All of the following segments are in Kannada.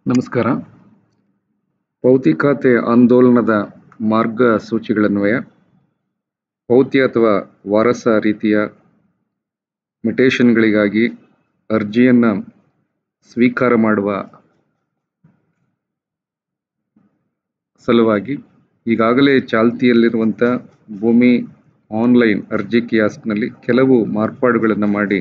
ನಮಸ್ಕಾರ ಭೌತಿಕತೆ ಆಂದೋಲನದ ಮಾರ್ಗಸೂಚಿಗಳನ್ವಯ ಭೌತ್ಯ ಅಥವಾ ವಾರಸ ರೀತಿಯ ಮ್ಯುಟೇಶನ್ಗಳಿಗಾಗಿ ಅರ್ಜಿಯನ್ನು ಸ್ವೀಕಾರ ಮಾಡುವ ಸಲುವಾಗಿ ಈಗಾಗಲೇ ಚಾಲ್ತಿಯಲ್ಲಿರುವಂಥ ಭೂಮಿ ಆನ್ಲೈನ್ ಅರ್ಜಿ ಕಿಯಾಸ್ಕ್ನಲ್ಲಿ ಕೆಲವು ಮಾರ್ಪಾಡುಗಳನ್ನು ಮಾಡಿ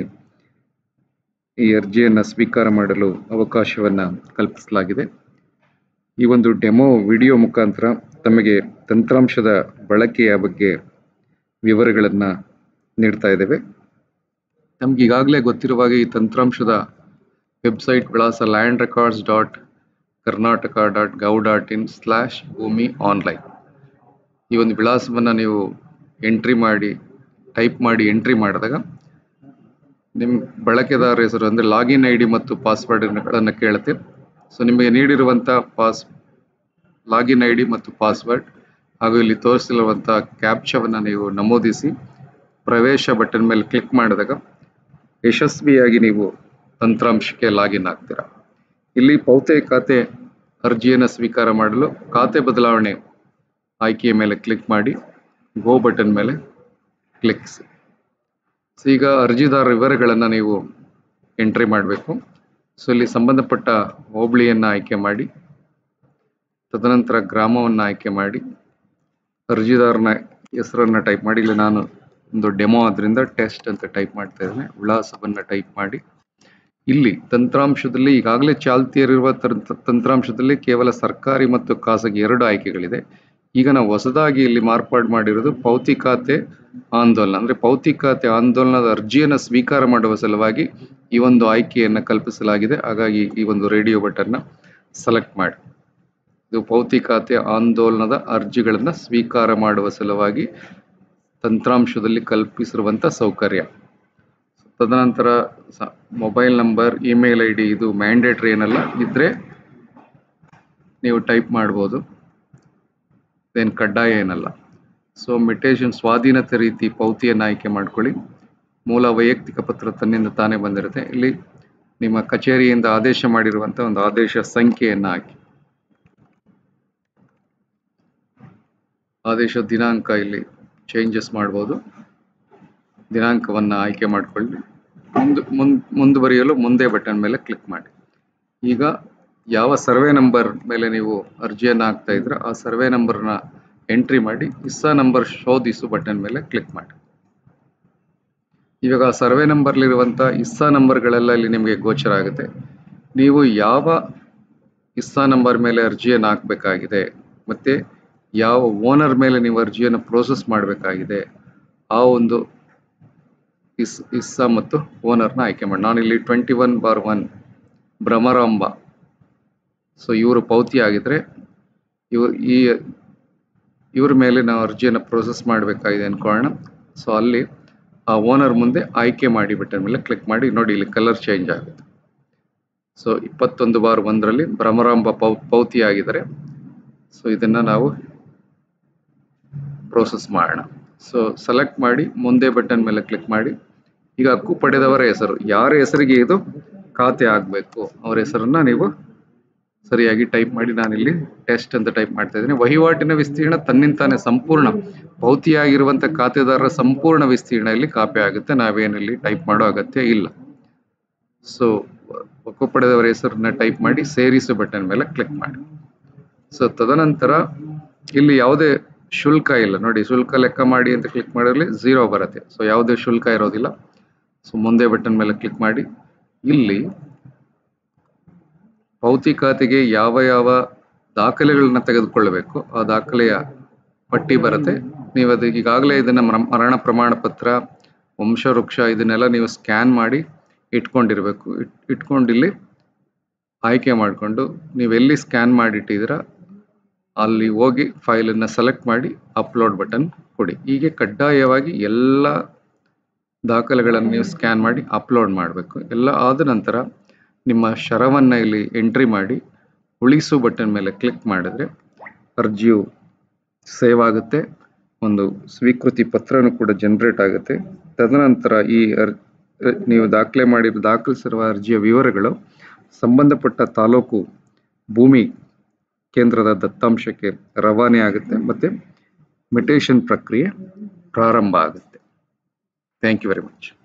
ಈ ಅರ್ಜಿಯನ್ನು ಸ್ವೀಕಾರ ಮಾಡಲು ಅವಕಾಶವನ್ನು ಕಲ್ಪಿಸಲಾಗಿದೆ ಈ ಒಂದು ಡೆಮೋ ವಿಡಿಯೋ ಮುಖಾಂತರ ತಮಗೆ ತಂತ್ರಾಂಶದ ಬಳಕೆಯ ಬಗ್ಗೆ ವಿವರಗಳನ್ನು ನೀಡ್ತಾ ಇದ್ದೇವೆ ನಮ್ಗೆ ಈಗಾಗಲೇ ಗೊತ್ತಿರುವ ಹಾಗೆ ಈ ತಂತ್ರಾಂಶದ ವೆಬ್ಸೈಟ್ ವಿಳಾಸ land records dot Karnataka dot gov dot in slash Bhoomi online ಈ ಒಂದು ವಿಳಾಸವನ್ನು ನೀವು ಎಂಟ್ರಿ ಮಾಡಿ ಟೈಪ್ ಮಾಡಿ ಎಂಟ್ರಿ ಮಾಡಿದಾಗ ನಿಮ್ಮ ಬಳಕೆದಾರ ಹೆಸರು ಅಂದರೆ ಲಾಗಿನ್ ಐ ಡಿ ಮತ್ತು ಪಾಸ್ವರ್ಡ್ಗಳನ್ನು ಕೇಳುತ್ತೆ ಸೊ ನಿಮಗೆ ನೀಡಿರುವಂಥ ಪಾಸ್ ಲಾಗಿನ್ ಐ ಡಿ ಮತ್ತು ಪಾಸ್ವರ್ಡ್ ಹಾಗೂ ಇಲ್ಲಿ ತೋರಿಸಿರುವಂಥ ಕ್ಯಾಪ್ಚವನ್ನು ನೀವು ನಮೂದಿಸಿ ಪ್ರವೇಶ ಬಟನ್ ಮೇಲೆ ಕ್ಲಿಕ್ ಮಾಡಿದಾಗ ಯಶಸ್ವಿಯಾಗಿ ನೀವು ತಂತ್ರಾಂಶಕ್ಕೆ ಲಾಗಿನ್ ಆಗ್ತೀರಾ ಇಲ್ಲಿ ಪೌತೆ ಖಾತೆ ಅರ್ಜಿಯನ್ನು ಸ್ವೀಕಾರ ಮಾಡಲು ಖಾತೆ ಬದಲಾವಣೆ ಆಯ್ಕೆಯ ಮೇಲೆ ಕ್ಲಿಕ್ ಮಾಡಿ ಗೋ ಬಟನ್ ಮೇಲೆ ಕ್ಲಿಕ್ಸಿ ಸೊ ಈಗ ಅರ್ಜಿದಾರ ವಿವರಗಳನ್ನು ನೀವು ಎಂಟ್ರಿ ಮಾಡಬೇಕು ಸೊ ಇಲ್ಲಿ ಸಂಬಂಧಪಟ್ಟ ಹೋಬಳಿಯನ್ನು ಆಯ್ಕೆ ಮಾಡಿ ತದನಂತರ ಗ್ರಾಮವನ್ನು ಆಯ್ಕೆ ಮಾಡಿ ಅರ್ಜಿದಾರನ ಹೆಸರನ್ನು ಟೈಪ್ ಮಾಡಿ ಇಲ್ಲಿ ನಾನು ಒಂದು ಡೆಮೋ ಆದ್ರಿಂದ ಟೆಸ್ಟ್ ಅಂತ ಟೈಪ್ ಮಾಡ್ತಾ ಇದ್ದೇನೆ ವಿಳಾಸವನ್ನು ಟೈಪ್ ಮಾಡಿ ಇಲ್ಲಿ ತಂತ್ರಾಂಶದಲ್ಲಿ ಈಗಾಗಲೇ ಚಾಲ್ತಿಯಲ್ಲಿರುವ ತಂತ್ರಾಂಶದಲ್ಲಿ ಕೇವಲ ಸರ್ಕಾರಿ ಮತ್ತು ಖಾಸಗಿ ಎರಡು ಆಯ್ಕೆಗಳಿದೆ ಈಗ ನಾವು ಹೊಸದಾಗಿ ಇಲ್ಲಿ ಮಾರ್ಪಾಡು ಮಾಡಿರೋದು ಪೌತಿಕಾತೆ ಆಂದೋಲನ ಅಂದ್ರೆ ಪೌತಿಕಾತೆ ಆಂದೋಲನದ ಅರ್ಜಿಯನ್ನು ಸ್ವೀಕಾರ ಮಾಡುವ ಸಲುವಾಗಿ ಈ ಒಂದು ಆಯ್ಕೆಯನ್ನು ಕಲ್ಪಿಸಲಾಗಿದೆ ಹಾಗಾಗಿ ಈ ಒಂದು ರೇಡಿಯೋ ಬಟನ್ನ ಸೆಲೆಕ್ಟ್ ಮಾಡಿ ಇದು ಪೌತಿಕಾತೆ ಆಂದೋಲನದ ಅರ್ಜಿಗಳನ್ನು ಸ್ವೀಕಾರ ಮಾಡುವ ಸಲುವಾಗಿ ತಂತ್ರಾಂಶದಲ್ಲಿ ಕಲ್ಪಿಸಿರುವಂಥ ಸೌಕರ್ಯ ತದನಂತರ mobile number email I D ಇದು ಮ್ಯಾಂಡೇಟ್ರಿ ಏನಲ್ಲ ಇದ್ರೆ ನೀವು ಟೈಪ್ ಮಾಡ್ಬೋದು ಇದೇನು ಕಡ್ಡಾಯ ಏನಲ್ಲ ಸೊ ಮಿಟೇಷನ್ ಸ್ವಾಧೀನತೆ ರೀತಿ ಪೌತಿಯನ್ನು ಆಯ್ಕೆ ಮಾಡ್ಕೊಳ್ಳಿ ಮೂಲ ವೈಯಕ್ತಿಕ ಪತ್ರ ತನ್ನಿಂದ ತಾನೇ ಬಂದಿರುತ್ತೆ ಇಲ್ಲಿ ನಿಮ್ಮ ಕಚೇರಿಯಿಂದ ಆದೇಶ ಮಾಡಿರುವಂಥ ಒಂದು ಆದೇಶ ಸಂಖ್ಯೆಯನ್ನು ಹಾಕಿ ಆದೇಶ ದಿನಾಂಕ ಇಲ್ಲಿ ಚೇಂಜಸ್ ಮಾಡ್ಬೋದು ದಿನಾಂಕವನ್ನು ಆಯ್ಕೆ ಮಾಡಿಕೊಳ್ಳಿ ಮುಂದೆ ಮುಂದ್ ಮುಂದುವರಿಯಲು ಮುಂದೆ ಬಟನ್ ಮೇಲೆ ಕ್ಲಿಕ್ ಮಾಡಿ ಈಗ ಯಾವ ಸರ್ವೆ ನಂಬರ್ ಮೇಲೆ ನೀವು ಅರ್ಜಿಯನ್ನು ಹಾಕ್ತಾ ಇದ್ರೆ ಆ ಸರ್ವೆ ನಂಬರ್ನ ಎಂಟ್ರಿ ಮಾಡಿ ಇಸ್ಸಾ ನಂಬರ್ ಶೋಧಿಸು ಬಟನ್ ಮೇಲೆ ಕ್ಲಿಕ್ ಮಾಡಿ ಇವಾಗ ಸರ್ವೆ ನಂಬರ್ಲಿರುವಂಥ ಇಸ್ಸಾ ನಂಬರ್ಗಳೆಲ್ಲ ಇಲ್ಲಿ ನಿಮಗೆ ಗೋಚರ ಆಗುತ್ತೆ ನೀವು ಯಾವ ಇಸ್ಸಾ ನಂಬರ್ ಮೇಲೆ ಅರ್ಜಿಯನ್ನು ಹಾಕಬೇಕಾಗಿದೆ ಮತ್ತೆ ಯಾವ ಓನರ್ ಮೇಲೆ ನೀವು ಅರ್ಜಿಯನ್ನು ಪ್ರೋಸೆಸ್ ಮಾಡಬೇಕಾಗಿದೆ ಆ ಒಂದು ಇಸ್ ಇಸ್ಸಾ ಮತ್ತು ಓನರ್ನ ಆಯ್ಕೆ ಮಾಡಿ ನಾನಿಲ್ಲಿ twenty one bar one Bhramaramba so ಇವರು ಪೌತಿ ಆಗಿದ್ರೆ ಇವ್ರು ಈ ಇವ್ರ ಮೇಲೆ ನಾವು ಅರ್ಜಿಯನ್ನು ಪ್ರೋಸೆಸ್ ಮಾಡಬೇಕಾಗಿದೆ ಅನ್ಕೊಳ್ಳೋಣ ಸೊ ಅಲ್ಲಿ ಆ ಓನರ್ ಮುಂದೆ ಆಯ್ಕೆ ಮಾಡಿ ಬಟನ್ ಮೇಲೆ ಕ್ಲಿಕ್ ಮಾಡಿ ನೋಡಿ ಇಲ್ಲಿ ಕಲರ್ ಚೇಂಜ್ ಆಗುತ್ತೆ ಸೊ ಇಪ್ಪತ್ತೊಂದು ಬಾರ್ ಒಂದರಲ್ಲಿ ಭ್ರಮರಾಂಬ ಪೌ ಪೌತಿ ಆಗಿದ್ದಾರೆ ಸೊ ಇದನ್ನು ನಾವು ಪ್ರೋಸೆಸ್ ಮಾಡೋಣ ಸೊ ಸೆಲೆಕ್ಟ್ ಮಾಡಿ ಮುಂದೆ ಬಟನ್ ಮೇಲೆ ಕ್ಲಿಕ್ ಮಾಡಿ ಈಗ ಹಕ್ಕು ಪಡೆದವರ ಹೆಸರು ಯಾರ ಹೆಸರಿಗೆ ಇದು ಖಾತೆ ಆಗಬೇಕು ಅವರ ಹೆಸರನ್ನ ನೀವು ಸರಿಯಾಗಿ ಟೈಪ್ ಮಾಡಿ ನಾನಿಲ್ಲಿ ಟೆಸ್ಟ್ ಅಂತ ಟೈಪ್ ಮಾಡ್ತಾ ಇದ್ದೀನಿ ವಹಿವಾಟಿನ ವಿಸ್ತೀರ್ಣ ತನ್ನಿಂತಾನೆ ಸಂಪೂರ್ಣ ಭೌತಿಯಾಗಿರುವಂಥ ಖಾತೆದಾರರ ಸಂಪೂರ್ಣ ವಿಸ್ತೀರ್ಣ ಇಲ್ಲಿ ಕಾಪಿ ಆಗುತ್ತೆ ನಾವೇನಿಲ್ಲಿ ಟೈಪ್ ಮಾಡೋ ಅಗತ್ಯ ಇಲ್ಲ ಸೊ ಹಕ್ಕು ಪಡೆದವರ ಹೆಸರನ್ನ ಟೈಪ್ ಮಾಡಿ ಸೇರಿಸು ಬಟನ್ ಮೇಲೆ ಕ್ಲಿಕ್ ಮಾಡಿ ಸೊ ತದನಂತರ ಇಲ್ಲಿ ಯಾವುದೇ ಶುಲ್ಕ ಇಲ್ಲ ನೋಡಿ ಶುಲ್ಕ ಲೆಕ್ಕ ಮಾಡಿ ಅಂತ ಕ್ಲಿಕ್ ಮಾಡಿರಲಿ ಝೀರೋ ಬರುತ್ತೆ ಸೊ ಯಾವುದೇ ಶುಲ್ಕ ಇರೋದಿಲ್ಲ ಸೊ ಮುಂದೆ ಬಟನ್ ಮೇಲೆ ಕ್ಲಿಕ್ ಮಾಡಿ ಇಲ್ಲಿ ಭೌತಿಕಾತೆಗೆ ಯಾವ ಯಾವ ದಾಖಲೆಗಳನ್ನ ತೆಗೆದುಕೊಳ್ಳಬೇಕು ಆ ದಾಖಲೆಯ ಪಟ್ಟಿ ಬರುತ್ತೆ ನೀವು ಅದು ಈಗಾಗಲೇ ಇದನ್ನ ಮರಣ ಪ್ರಮಾಣ ಪತ್ರ ವಂಶವೃಕ್ಷ ಇದನ್ನೆಲ್ಲ ನೀವು ಸ್ಕ್ಯಾನ್ ಮಾಡಿ ಇಟ್ಕೊಂಡಿರ್ಬೇಕು ಇಟ್ಕೊಂಡು ಇಲ್ಲಿ ಆಯ್ಕೆ ಮಾಡಿಕೊಂಡು ನೀವೆಲ್ಲಿ ಸ್ಕ್ಯಾನ್ ಮಾಡಿಟ್ಟಿದ್ದೀರ ಅಲ್ಲಿ ಹೋಗಿ ಫೈಲನ್ನು ಸೆಲೆಕ್ಟ್ ಮಾಡಿ ಅಪ್ಲೋಡ್ ಬಟನ್ ಕೊಡಿ ಹೀಗೆ ಕಡ್ಡಾಯವಾಗಿ ಎಲ್ಲ ದಾಖಲೆಗಳನ್ನು ನೀವು ಸ್ಕ್ಯಾನ್ ಮಾಡಿ ಅಪ್ಲೋಡ್ ಮಾಡಬೇಕು ಎಲ್ಲ ಆದ ನಂತರ ನಿಮ್ಮ ಶರವನ್ನು ಇಲ್ಲಿ ಎಂಟ್ರಿ ಮಾಡಿ ಉಳಿಸು ಬಟನ್ ಮೇಲೆ ಕ್ಲಿಕ್ ಮಾಡಿದ್ರೆ ಅರ್ಜಿಯು ಸೇವ್ ಆಗುತ್ತೆ ಒಂದು ಸ್ವೀಕೃತಿ ಪತ್ರನೂ ಕೂಡ ಜನರೇಟ್ ಆಗುತ್ತೆ ತದನಂತರ ಈ ಅರ್ ನೀವು ದಾಖಲೆ ಮಾಡಿ ದಾಖಲಿಸಿರುವ ಅರ್ಜಿಯ ವಿವರಗಳು ಸಂಬಂಧಪಟ್ಟ ತಾಲೂಕು ಭೂಮಿ ಕೇಂದ್ರದ ದತ್ತಾಂಶಕ್ಕೆ ರವಾನೆ ಆಗುತ್ತೆ ಮತ್ತು ಮೆಟೇಷನ್ ಪ್ರಕ್ರಿಯೆ ಪ್ರಾರಂಭ ಆಗುತ್ತೆ ಥ್ಯಾಂಕ್ ಯು ವೆರಿ ಮಚ್